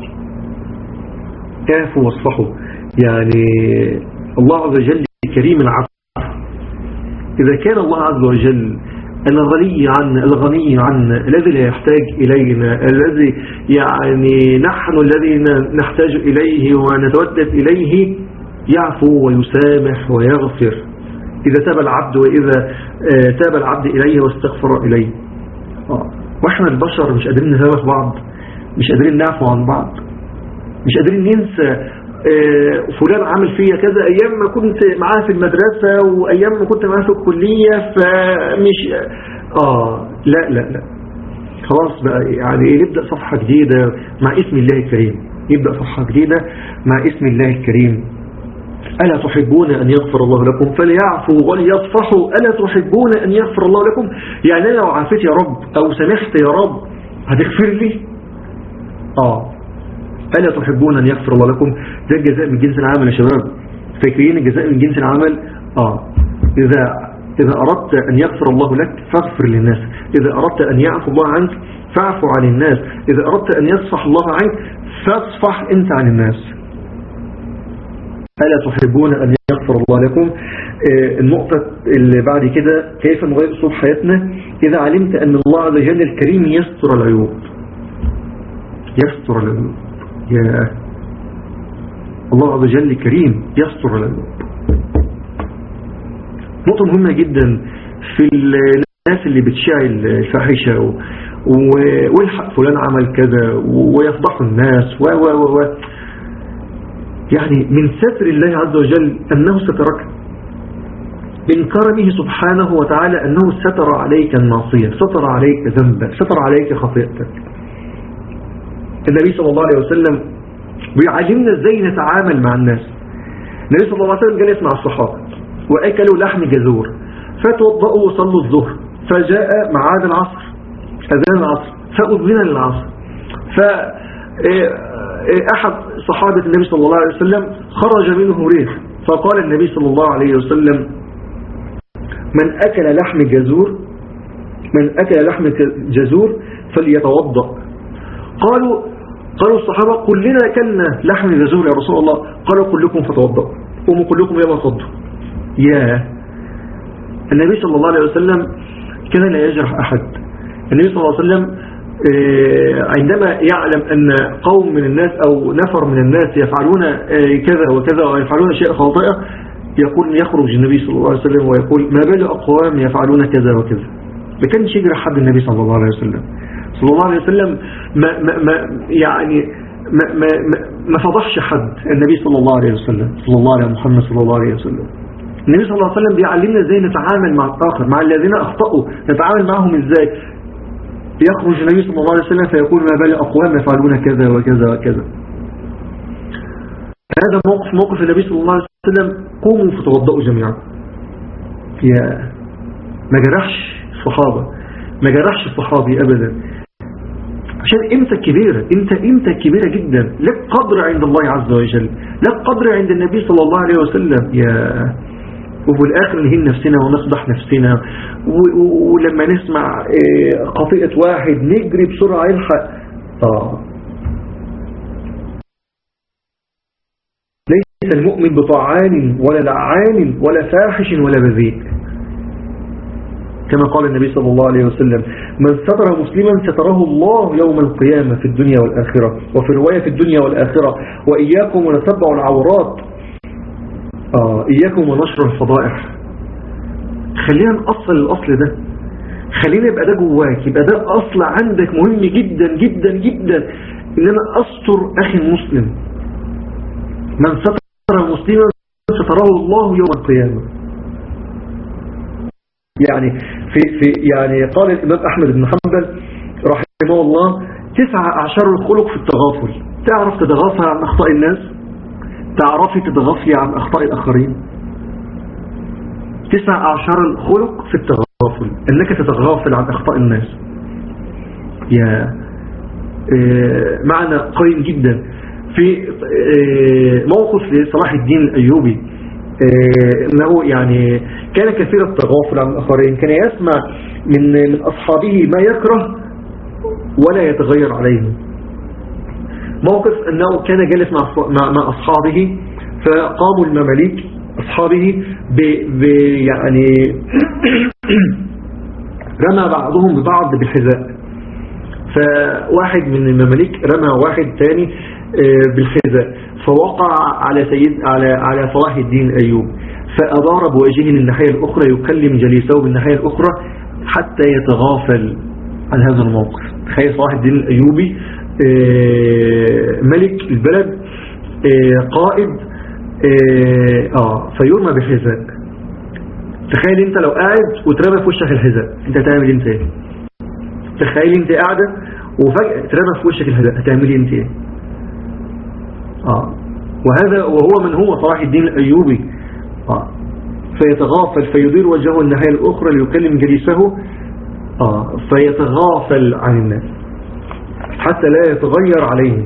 اعفوا واصفحوا يعني الله عز وجل كريم العفو إذا كان الله عز وجل الغني عنا الغني عنا الذي لا يحتاج إلينا الذي يعني نحن الذين نحتاج إليه ونتودد إليه يعفو ويسامح ويغفر إذا تاب العبد وإذا آه، تاب العبد إليه واستغفر إليه آه. وإحنا البشر مش قادرين نسامح بعض مش قادرين نعفو عن بعض مش قادرين ننسى آه، فلان عامل فيا كذا ايام ما كنت معاه في المدرسة وايام ما كنت معاه في الكلية فمش اه لا لا لا خلاص بقى يعني ايه نبدأ صفحة جديدة مع اسم الله الكريم نبدأ صفحة جديدة مع اسم الله الكريم ألا تحبون أن يغفر الله لكم فليعفوا وليصفحوا ألا تحبون أن يغفر الله لكم يعني أنا لو عافيت يا رب أو سمحت يا رب هتغفر لي آه ألا تحبون أن يغفر الله لكم ده الجزاء من جنس العمل يا شباب فاكرين الجزاء من جنس العمل آه إذا إذا أردت أن يغفر الله لك فاغفر للناس إذا أردت أن يعفو الله عنك فاعفو عن الناس إذا أردت أن يصفح الله عنك فاصفح أنت عن الناس ألا تحبون أن يغفر الله لكم آه، النقطة اللي بعد كده كيف نغير أسلوب حياتنا إذا علمت أن الله عز وجل الكريم يستر العيوب يستر العيوب يا الله عز وجل كريم يستر العيوب نقطة مهمة جدا في الناس اللي بتشاع الفاحشة والحق فلان عمل كذا ويفضحوا الناس و و و و يعني من ستر الله عز وجل أنه سترك من كرمه سبحانه وتعالى أنه ستر عليك المعصية ستر عليك ذنبك ستر عليك خطيئتك النبي صلى الله عليه وسلم بيعلمنا ازاي نتعامل مع الناس النبي صلى الله عليه وسلم جلس مع الصحابة وأكلوا لحم جزور فتوضأوا وصلوا الظهر فجاء معاد العصر أذان العصر فأذن للعصر فأحد صحابة النبي صلى الله عليه وسلم خرج منه ريح فقال النبي صلى الله عليه وسلم من أكل لحم جزور من أكل لحم جزور فليتوضأ قالوا قالوا الصحابة كلنا أكلنا لحم جزور يا رسول الله قالوا كلكم فتوضأ قوموا كلكم يلا صدوا يا النبي صلى الله عليه وسلم كان لا يجرح أحد النبي صلى الله عليه وسلم آه، عندما يعلم أن قوم من الناس أو نفر من الناس يفعلون آه، كذا وكذا ويفعلون شيء خاطئة يقول يخرج النبي صلى الله عليه وسلم ويقول ما بال أقوام يفعلون كذا وكذا ما كانش يجرح حد النبي صلى الله عليه وسلم صلى الله عليه وسلم ما, ما, ما يعني ما, ما, ما فضحش حد النبي صلى الله عليه وسلم صلى الله عليه محمد صلى الله عليه وسلم النبي صلى الله عليه وسلم بيعلمنا ازاي نتعامل مع الآخر مع الذين أخطأوا نتعامل معهم ازاي يخرج النبي صلى الله عليه وسلم فيقول ما بال أقوام يفعلون كذا وكذا وكذا هذا موقف موقف النبي صلى الله عليه وسلم قوموا فتوضأوا جميعا يا ما جرحش الصحابة ما جرحش الصحابي أبدا عشان قيمتك كبيرة انت قيمتك كبيرة جدا لك قدر عند الله عز وجل لك قدر عند النبي صلى الله عليه وسلم يا وفي الآخر نهين نفسنا ونصدح نفسنا ولما نسمع قطيئة آه، واحد نجري بسرعة يلحق آه. ليس المؤمن بطعان ولا لعان ولا فاحش ولا بذيء كما قال النبي صلى الله عليه وسلم من ستر مسلما ستره الله يوم القيامة في الدنيا والآخرة وفي رواية في الدنيا والآخرة وإياكم ونتبع العورات آه إياكم ونشر الفضائح خلينا نأصل الأصل ده خلينا يبقى ده جواك يبقى ده أصل عندك مهم جدا جدا جدا إن أنا أستر أخي المسلم من ستر مسلما ستره الله يوم القيامة يعني في في يعني قال الإمام أحمد بن حنبل رحمه الله تسعة أعشار الخلق في التغافل تعرف تتغافل عن أخطاء الناس تعرفي تتغافلي عن أخطاء الآخرين تسع أعشار الخلق في التغافل أنك تتغافل عن أخطاء الناس يا آه، معنى قيم جدا في آه، موقف لصلاح الدين الأيوبي آه، انه يعني كان كثير التغافل عن الاخرين كان يسمع من من أصحابه ما يكره ولا يتغير عليه موقف أنه كان جالس مع مع أصحابه فقاموا المماليك أصحابه ب ب يعني رمى بعضهم ببعض بالحذاء فواحد من المماليك رمى واحد تاني آه، بالحذاء فوقع على سيد على على صلاح الدين أيوب فأدار بوجهه للناحية الأخرى يكلم جليسه بالناحية الأخرى حتى يتغافل عن هذا الموقف تخيل صلاح الدين الأيوبي آه، ملك البلد آه، قائد آه فيرمى بحذاء تخيل انت لو قاعد وترمى في وشك الحذاء انت هتعمل انت ايه تخيل انت قاعدة وفجأة ترمى في وشك الحذاء هتعملي انت ايه اه وهذا وهو من هو صلاح الدين الأيوبي آه فيتغافل فيدير وجهه الناحية الأخرى ليكلم جليسه آه فيتغافل عن الناس حتى لا يتغير عليه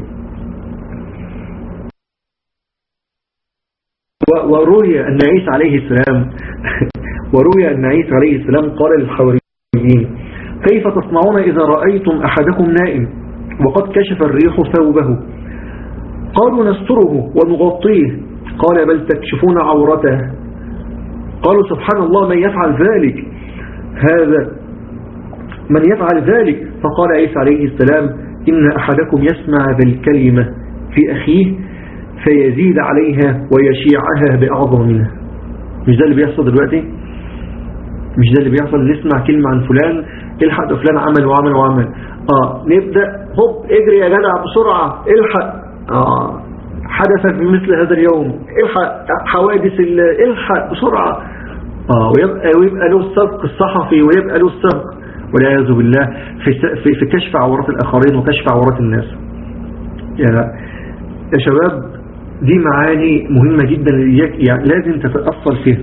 وروي أن عيسى عليه السلام وروي أن عيسى عليه السلام قال للحواريين كيف تصنعون إذا رأيتم أحدكم نائم وقد كشف الريح ثوبه قالوا نستره ونغطيه قال بل تكشفون عورته قالوا سبحان الله من يفعل ذلك هذا من يفعل ذلك فقال عيسى عليه السلام إن أحدكم يسمع بالكلمة في أخيه فيزيد عليها ويشيعها بأعظم منها مش ده اللي بيحصل دلوقتي مش ده اللي بيحصل نسمع كلمة عن فلان الحق ده فلان عمل وعمل وعمل اه نبدأ هوب اجري يا جدع بسرعة الحق اه حدث في مثل هذا اليوم الحق حوادث الحق بسرعة اه ويبقى, ويبقى له السبق الصحفي ويبقى له السبق والعياذ بالله في, في, في كشف عورات الآخرين وكشف عورات الناس يعني يا شباب دي معاني مهمة جدا يعني لازم تتأصل فيها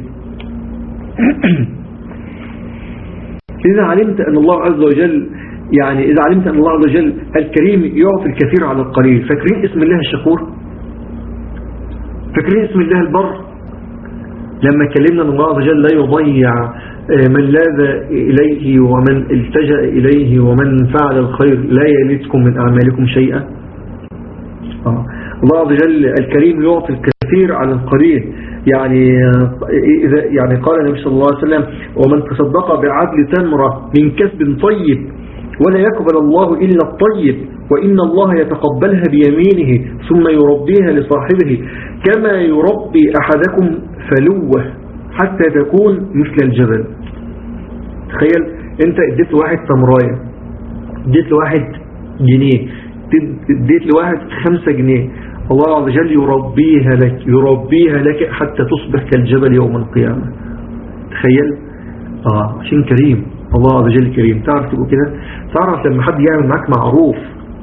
إذا علمت أن الله عز وجل يعني إذا علمت أن الله عز وجل الكريم يعطي الكثير على القليل فاكرين اسم الله الشكور فاكرين اسم الله البر لما كلمنا أن الله عز وجل لا يضيع آه، من لاذ إليه ومن التجأ إليه ومن فعل الخير لا يلدكم من أعمالكم شيئا آه. الله عز وجل الكريم يعطي الكثير على القليل يعني إذا يعني قال النبي صلى الله عليه وسلم ومن تصدق بعدل تمرة من كسب طيب ولا يقبل الله إلا الطيب وإن الله يتقبلها بيمينه ثم يربيها لصاحبه كما يربي أحدكم فلوه حتى تكون مثل الجبل تخيل انت اديت واحد تمراية اديت لواحد جنيه اديت لواحد خمسة جنيه الله عز وجل يربيها لك يربيها لك حتى تصبح كالجبل يوم القيامة تخيل آه عشان كريم الله عز وجل كريم تعرف تبقى كده تعرف لما حد يعمل معاك معروف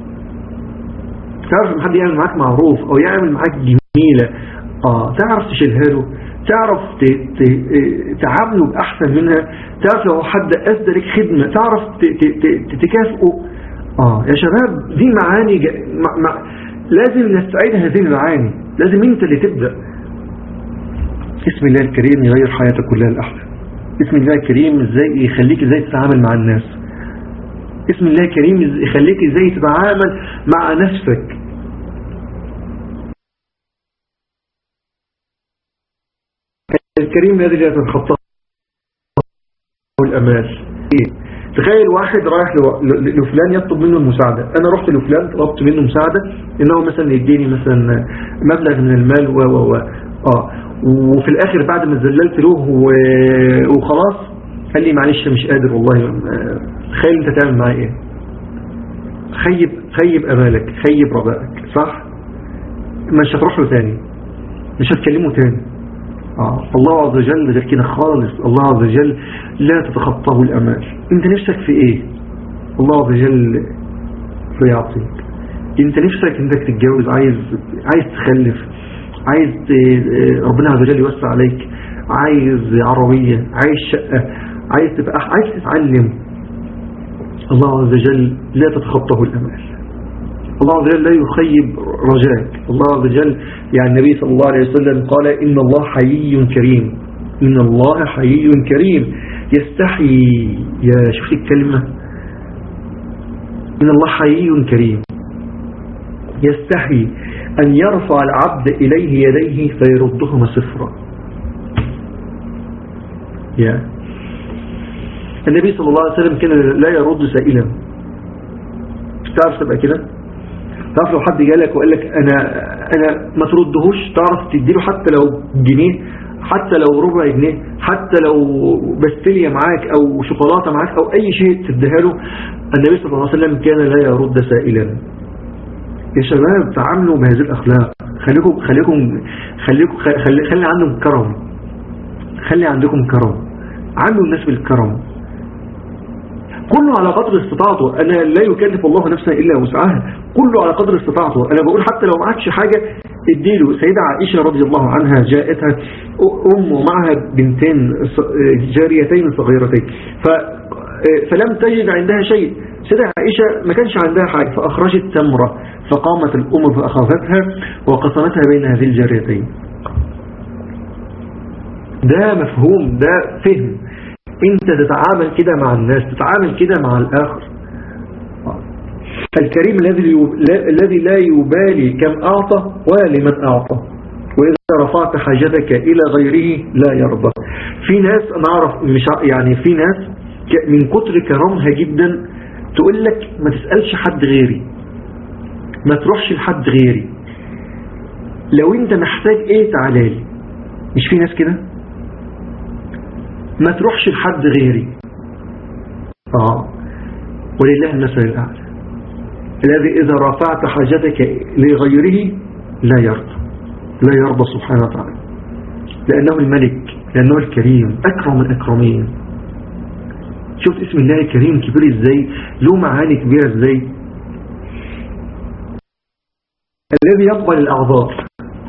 تعرف لما حد يعمل معاك معروف او يعمل معاك جميلة آه تعرف تشيلها له تعرف تعامله بأحسن منها تعرف لو حد أسدى لك خدمة تعرف تكافئه آه يا شباب دي معاني مع لازم نستعيد هذه المعاني لازم انت اللي تبدأ اسم الله الكريم يغير حياتك كلها الأحلى اسم الله الكريم ازاي يخليك ازاي تتعامل مع الناس اسم الله الكريم يخليك ازاي تتعامل مع نفسك الكريم الذي لا تتخطاه الأمال تخيل واحد رايح لفلان يطلب منه المساعدة انا رحت لفلان طلبت منه مساعدة انه مثلا يديني مثلا مبلغ من المال و و و اه وفي الاخر بعد ما زللت له وخلاص قال لي معلش مش قادر والله تخيل انت تعمل معايا ايه خيب خيب امالك خيب رجائك صح مش هتروح له تاني مش هتكلمه تاني آه. الله عز وجل غير كده خالص الله عز وجل لا تتخطاه الأمال انت نفسك في ايه الله عز وجل سيعطيك انت نفسك انك تتجوز عايز عايز تخلف عايز ربنا عز وجل يوسع عليك عايز عربية عايز شقة عايز تبقى عايز تتعلم الله عز وجل لا تتخطاه الأمال الله عز وجل لا يخيب رجاك الله عز وجل يعني النبي صلى الله عليه وسلم قال إن الله حيي كريم إن الله حيي كريم يستحي يا شفت الكلمة إن الله حيي كريم يستحي أن يرفع العبد إليه يديه فيردهما صفرا يا النبي صلى الله عليه وسلم كان لا يرد سائلا تعرف تبقى كده تعرف لو حد جالك وقال لك أنا, أنا ما تردهوش تعرف تديله حتى لو جنيه حتى لو ربع جنيه حتى لو بستلية معاك أو شوكولاتة معاك أو أي شيء تديها له النبي صلى الله عليه وسلم كان لا يرد سائلا يا شباب تعاملوا بهذه الأخلاق خليكم خليكم خليكم خلي, خلي عندكم كرم خلي عندكم كرم عاملوا الناس بالكرم كله على قدر استطاعته أنا لا يكلف الله نفسا إلا وسعها كله على قدر استطاعته أنا بقول حتى لو معكش حاجة اديله سيدة عائشة رضي الله عنها جاءتها أم ومعها بنتين جاريتين صغيرتين فلم تجد عندها شيء سيدة عائشة ما كانش عندها حاجة فأخرجت تمرة فقامت الأم فأخذتها وقسمتها بين هذه الجاريتين ده مفهوم ده فهم انت تتعامل كده مع الناس تتعامل كده مع الآخر الكريم الذي الذي لا يبالي كم أعطى ولمن أعطى وإذا رفعت حاجتك إلى غيره لا يرضى في ناس أنا أعرف مش يعني في ناس من كتر كرمها جدا تقول لك ما تسألش حد غيري ما تروحش لحد غيري لو انت محتاج ايه تعالى لي مش في ناس كده ما تروحش لحد غيري اه ولله المثل الأعلى الذي إذا رفعت حاجتك لغيره لا يرضى لا يرضى سبحانه وتعالى لأنه الملك لأنه الكريم أكرم الأكرمين شوف اسم الله الكريم كبير ازاي له معاني كبيرة ازاي الذي يقبل الأعذار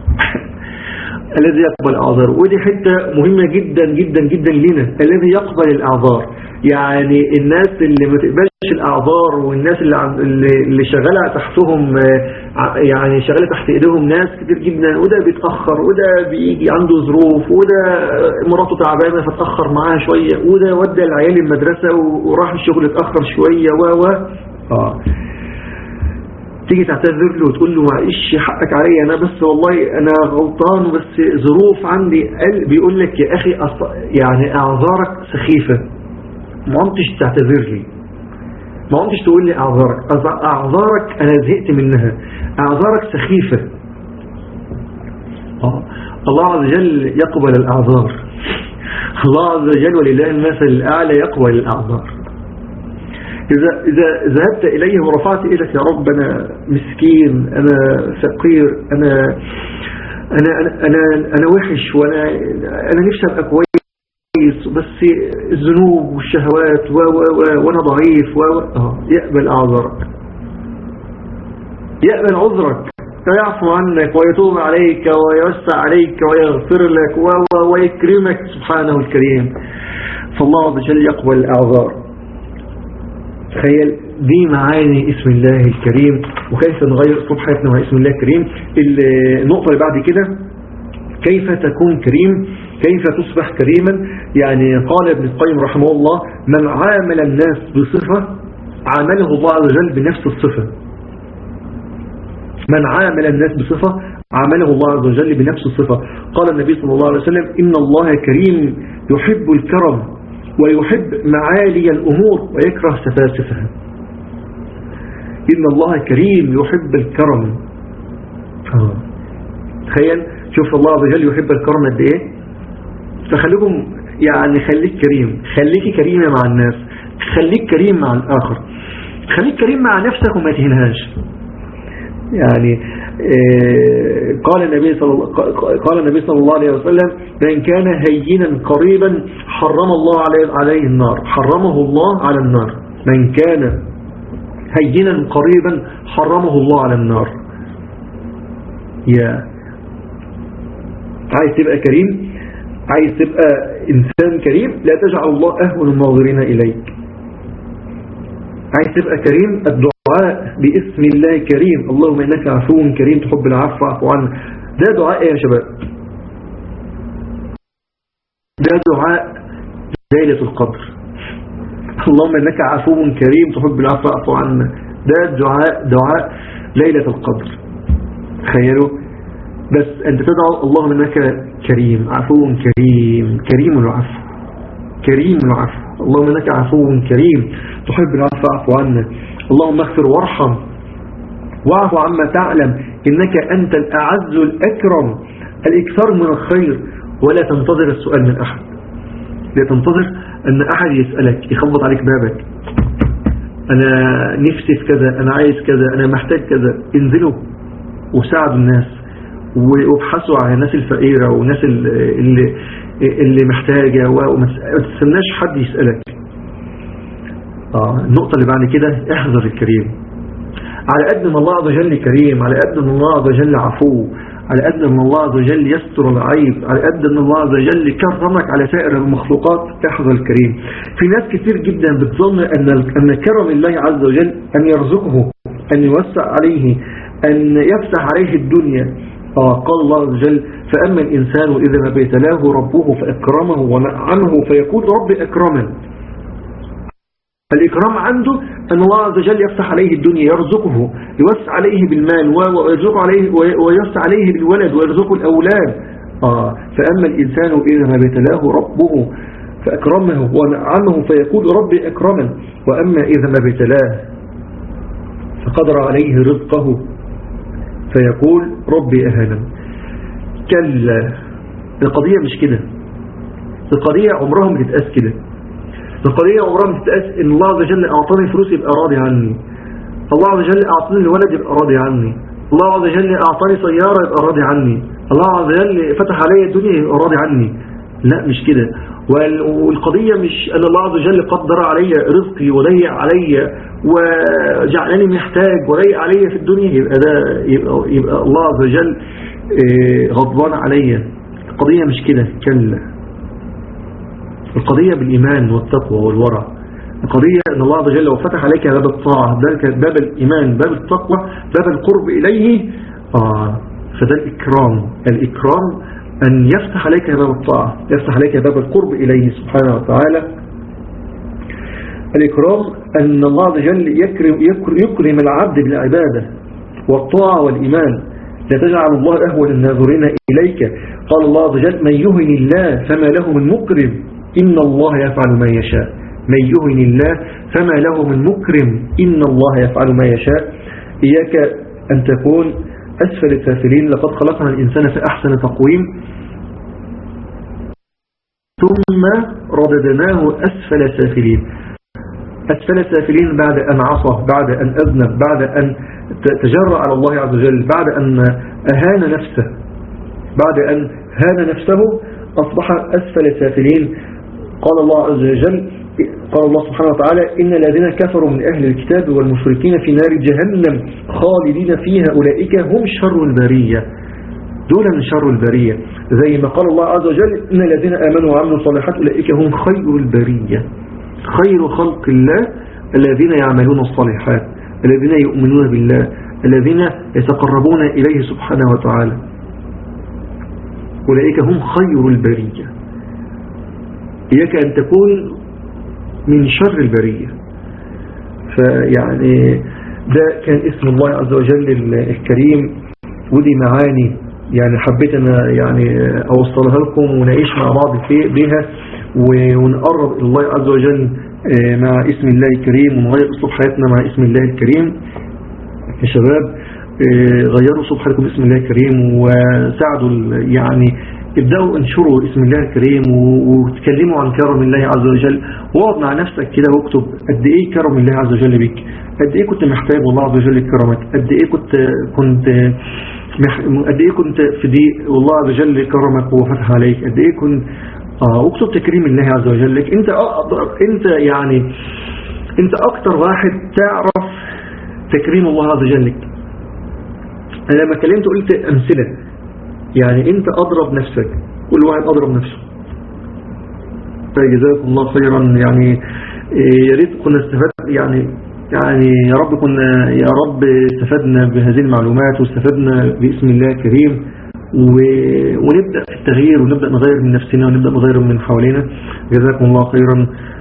الذي يقبل الأعذار ودي حتة مهمة جدا جدا جدا لنا الذي يقبل الأعذار يعني الناس اللي ما تقبلش الأعذار والناس اللي, اللي شغالة تحتهم يعني شغالة تحت إيديهم ناس كتير جدا وده بيتأخر وده بيجي عنده ظروف وده مراته تعبانة فتأخر معاها شوية وده ودى العيال المدرسة وراح الشغل اتأخر شوية و و آه تيجي تعتذر له وتقول له معلش حقك عليا انا بس والله انا غلطان بس ظروف عندي قال بيقول لك يا اخي يعني اعذارك سخيفة ما عمتش تعتذر لي ما عمتش تقول لي اعذارك اعذارك انا زهقت منها اعذارك سخيفة آه. الله عز وجل يقبل الاعذار الله عز وجل ولله المثل الاعلى يقبل الاعذار إذا, إذا ذهبت إليه ورفعت إليك يا رب أنا مسكين أنا فقير أنا أنا أنا أنا, أنا وحش وأنا أنا نفسي أبقى كويس بس الذنوب والشهوات و و و وأنا ضعيف و آه يقبل أعذرك يقبل عذرك ويعفو عنك ويتوب عليك ويوسع عليك ويغفر لك و ويكرمك سبحانه الكريم فالله عز وجل يقبل الأعذار تخيل دي معاني اسم الله الكريم وكيف نغير اسلوب حياتنا مع اسم الله الكريم النقطة اللي بعد كده كيف تكون كريم كيف تصبح كريما يعني قال ابن القيم رحمه الله من عامل الناس بصفة عامله الله عز وجل بنفس الصفة من عامل الناس بصفة عامله الله عز وجل بنفس الصفة قال النبي صلى الله عليه وسلم إن الله كريم يحب الكرم ويحب معالي الأمور ويكره سفاسفها إن الله كريم يحب الكرم آه. تخيل شوف الله عز وجل يحب الكرم قد ايه فخليكم يعني خليك كريم خليك كريمة مع الناس خليك كريم مع الآخر خليك كريم مع نفسك وما تهنهاش يعني إيه، قال النبي صلى الله قال النبي صلى الله عليه وسلم من كان هينا قريبا حرم الله عليه عليه النار حرمه الله على النار من كان هينا قريبا حرمه الله على النار يا عايز تبقى كريم عايز تبقى إنسان كريم لا تجعل الله أهون الناظرين إليك عايز تبقى كريم الدعاء باسم الله كريم اللهم إنك عفو كريم تحب العفو عفو عنه ده دعاء ايه يا شباب ده دعاء ليلة القدر اللهم انك عفو كريم تحب العفو اعفو عنا ده دعاء دعاء ليلة القدر تخيلوا بس انت تدعو اللهم انك كريم عفو كريم كريم العفو كريم العفو اللهم انك عفو كريم تحب العفو اعفو عنا اللهم اغفر وارحم واعف عما تعلم انك انت الاعز الاكرم الاكثر من الخير ولا تنتظر السؤال من احد لا تنتظر ان احد يسألك يخبط عليك بابك انا نفسي في كذا انا عايز كذا انا محتاج كذا انزلوا وساعدوا الناس وابحثوا عن الناس الفقيرة والناس اللي, اللي محتاجة وما تستناش حد يسألك آه النقطة اللي بعد كده احذر الكريم على قد ما الله عز وجل كريم على قد ما الله عز وجل عفو على قد ما الله عز وجل يستر العيب على قد ما الله عز وجل كرمك على سائر المخلوقات احذر الكريم في ناس كتير جدا بتظن أن أن كرم الله عز وجل أن يرزقه أن يوسع عليه أن يفتح عليه الدنيا آه قال الله عز وجل فأما الإنسان إذا ما بيتلاه ربه فأكرمه ونعمه فيقول رب أكرمن الإكرام عنده أن الله عز وجل يفتح عليه الدنيا يرزقه يوسع عليه بالمال ويرزق عليه ويوسع عليه بالولد ويرزقه الأولاد آه فأما الإنسان إذا ما بيتلاه ربه فأكرمه ونعمه فيقول ربي أكرمن وأما إذا ما بيتلاه فقدر عليه رزقه فيقول ربي أهانا كلا القضية مش كده القضية عمرها ما تتقاس كده القضية عمرها ما تتقاس ان الله عز وجل اعطاني فلوس يبقى راضي عني الله عز وجل اعطاني الولد يبقى راضي عني الله عز وجل اعطاني سيارة يبقى راضي عني الله عز وجل فتح علي الدنيا يبقى راضي عني لا مش كده والقضية مش أن الله عز وجل قدر علي رزقي وضيع علي وجعلني محتاج وضيع علي في الدنيا يبقى, ده يبقى, يبقى الله عز وجل آه، غضبان علي القضية مش كده كلا القضية بالإيمان والتقوى والورع القضية أن الله عز وجل لو فتح عليك باب الطاعة باب الإيمان باب التقوى باب القرب إليه آه فده الإكرام الإكرام أن يفتح عليك باب الطاعة يفتح عليك باب القرب إليه سبحانه وتعالى الإكرام أن الله عز وجل يكرم, يكرم العبد بالعبادة والطاعة والإيمان لا تجعل الله أهون الناظرين إليك قال الله عز وجل من يهن الله فما له من مكرم إن الله يفعل ما يشاء من يهن الله فما له من مكرم إن الله يفعل ما يشاء إياك أن تكون أسفل السافلين لقد خلقنا الإنسان في أحسن تقويم ثم رددناه أسفل سافلين أسفل سافلين بعد أن عصى بعد أن أذنب بعد أن تجرى على الله عز وجل بعد أن أهان نفسه بعد أن هان نفسه أصبح أسفل سافلين قال الله عز وجل قال الله سبحانه وتعالى إن الذين كفروا من أهل الكتاب والمشركين في نار جهنم خالدين فيها أولئك هم شر البرية دول من شر البرية زي ما قال الله عز وجل إن الذين آمنوا وعملوا الصالحات أولئك هم خير البرية خير خلق الله الذين يعملون الصالحات الذين يؤمنون بالله الذين يتقربون إليه سبحانه وتعالى أولئك هم خير البرية إياك أن تكون من شر البرية فيعني ده كان اسم الله عز وجل الكريم ودي معاني يعني حبيت أنا يعني أوصلها لكم ونعيش مع بعض في بها ونقرب إلى الله عز وجل آه، مع اسم الله الكريم ونغير أسلوب حياتنا مع اسم الله الكريم يا شباب آه، غيروا أسلوب حياتكم باسم الله الكريم وساعدوا يعني ابدأوا انشروا اسم الله الكريم وتكلموا عن كرم الله عز وجل واقعد مع نفسك كده واكتب قد ايه كرم الله عز وجل بك قد ايه كنت محتاج والله عز وجل يكرمك قد ايه كنت كنت قد ايه كنت في ضيق والله عز وجل كرمك وفتح عليك قد ايه كنت اه اكتب تكريم الله عز وجل لك انت اقدر انت يعني انت اكتر واحد تعرف تكريم الله عز وجل لك انا لما كلمت قلت امثله يعني انت اضرب نفسك كل واحد اضرب نفسه فجزاكم الله خيرا يعني إيه، يا ريت كنا استفدنا يعني يعني يا رب كنا يا رب استفدنا بهذه المعلومات واستفدنا باسم الله الكريم و... ونبدأ في التغيير ونبدأ نغير من نفسنا ونبدأ نغير من حوالينا جزاكم الله خيرا